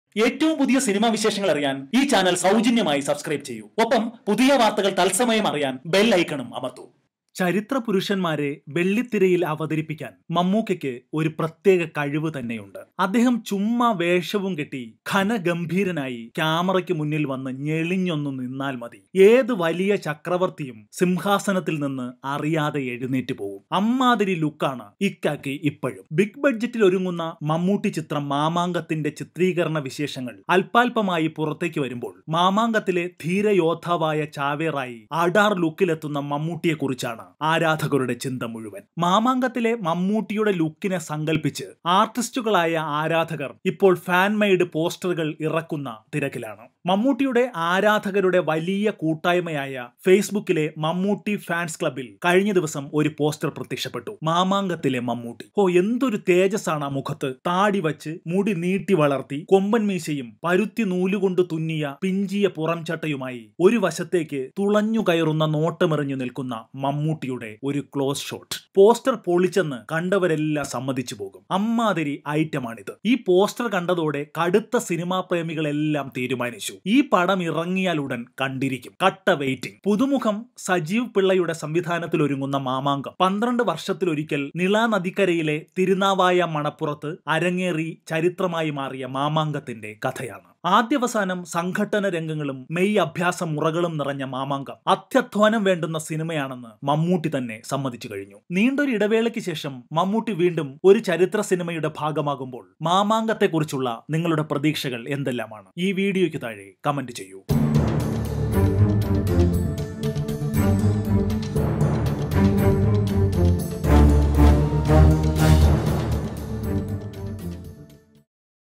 ഏറ്റവും പുതിയ സിനിമാ വിശേഷങ്ങൾ അറിയാൻ ഈ ചാനൽ സൗജന്യമായി സബ്സ്ക്രൈബ് ചെയ്യൂ ഒപ്പം പുതിയ വാർത്തകൾ തത്സമയം അറിയാൻ ബെൽ ഐക്കണും അമർത്തൂ ചരിത്ര പുരുഷന്മാരെ വെള്ളിത്തിരയിൽ അവതരിപ്പിക്കാൻ മമ്മൂക്കയ്ക്ക് ഒരു പ്രത്യേക കഴിവ് തന്നെയുണ്ട് അദ്ദേഹം ചുമ്മാ വേഷവും കെട്ടി ഘനഗംഭീരനായി ക്യാമറയ്ക്ക് മുന്നിൽ വന്ന് ഞെളിഞ്ഞൊന്നു നിന്നാൽ മതി ഏത് വലിയ ചക്രവർത്തിയും സിംഹാസനത്തിൽ നിന്ന് അറിയാതെ എഴുന്നേറ്റ് പോകും അമ്മാതിരി ലുക്കാണ് ഇക്കാക്കി ഇപ്പോഴും ബിഗ് ബഡ്ജറ്റിൽ ഒരുങ്ങുന്ന മമ്മൂട്ടി ചിത്രം മാമാങ്കത്തിന്റെ ചിത്രീകരണ വിശേഷങ്ങൾ അല്പാൽപമായി പുറത്തേക്ക് വരുമ്പോൾ മാമാങ്കത്തിലെ ധീരയോദ്ധാവായ ചാവേറായി അഡാർ ലുക്കിലെത്തുന്ന മമ്മൂട്ടിയെ കുറിച്ചാണ് ആരാധകരുടെ ചിന്ത മുഴുവൻ മാമാങ്കത്തിലെ മമ്മൂട്ടിയുടെ ലുക്കിനെ സങ്കല്പിച്ച് ആർട്ടിസ്റ്റുകളായ ആരാധകർ ഇപ്പോൾ ഫാൻ മെയ്ഡ് പോസ്റ്ററുകൾ ഇറക്കുന്ന തിരക്കിലാണ് മമ്മൂട്ടിയുടെ ആരാധകരുടെ വലിയ കൂട്ടായ്മയായ ഫേസ്ബുക്കിലെ മമ്മൂട്ടി ഫാൻസ് ക്ലബിൽ കഴിഞ്ഞ ദിവസം ഒരു പോസ്റ്റർ പ്രത്യക്ഷപ്പെട്ടു മാമാങ്കത്തിലെ മമ്മൂട്ടി ഓ എന്തൊരു തേജസ്സാണ് ആ മുഖത്ത് താടി വച്ച് മുടി നീട്ടി വളർത്തി കൊമ്പൻ മീശയും പരുത്തി നൂലുകൊണ്ട് തുന്നിയ പിഞ്ചിയ പുറംചട്ടയുമായി ഒരു വശത്തേക്ക് തുളഞ്ഞു കയറുന്ന നോട്ടമെറിഞ്ഞു നിൽക്കുന്ന മമ്മൂട്ടിയുടെ ഒരു ക്ലോസ് ഷോട്ട് പോസ്റ്റർ പൊളിച്ചെന്ന് കണ്ടവരെല്ലാം സമ്മതിച്ചു പോകും അമ്മാതിരി ഐറ്റമാണിത് ഈ പോസ്റ്റർ കണ്ടതോടെ കടുത്ത സിനിമാ പ്രേമികളെല്ലാം തീരുമാനിച്ചു ഈ പടം ഇറങ്ങിയാലുടൻ കണ്ടിരിക്കും കട്ട വെയിറ്റിംഗ് പുതുമുഖം സജീവ് പിള്ളയുടെ സംവിധാനത്തിൽ ഒരുങ്ങുന്ന മാമാങ്കം പന്ത്രണ്ട് വർഷത്തിലൊരിക്കൽ നിള നദിക്കരയിലെ തിരുനാവായ മണപ്പുറത്ത് അരങ്ങേറി ചരിത്രമായി മാറിയ മാമാങ്കത്തിന്റെ കഥയാണ് ആദ്യവസാനം സംഘട്ടന രംഗങ്ങളും മെയ് അഭ്യാസ മുറകളും നിറഞ്ഞ മാമാങ്കം അത്യധ്വാനം വേണ്ടുന്ന സിനിമയാണെന്ന് മമ്മൂട്ടി തന്നെ സമ്മതിച്ചു കഴിഞ്ഞു നീണ്ടൊരു ഇടവേളയ്ക്ക് ശേഷം മമ്മൂട്ടി വീണ്ടും ഒരു ചരിത്ര സിനിമയുടെ ഭാഗമാകുമ്പോൾ മാമാങ്കത്തെക്കുറിച്ചുള്ള നിങ്ങളുടെ പ്രതീക്ഷകൾ എന്തെല്ലാമാണ് ഈ വീഡിയോയ്ക്ക് താഴെ കമന്റ് ചെയ്യൂ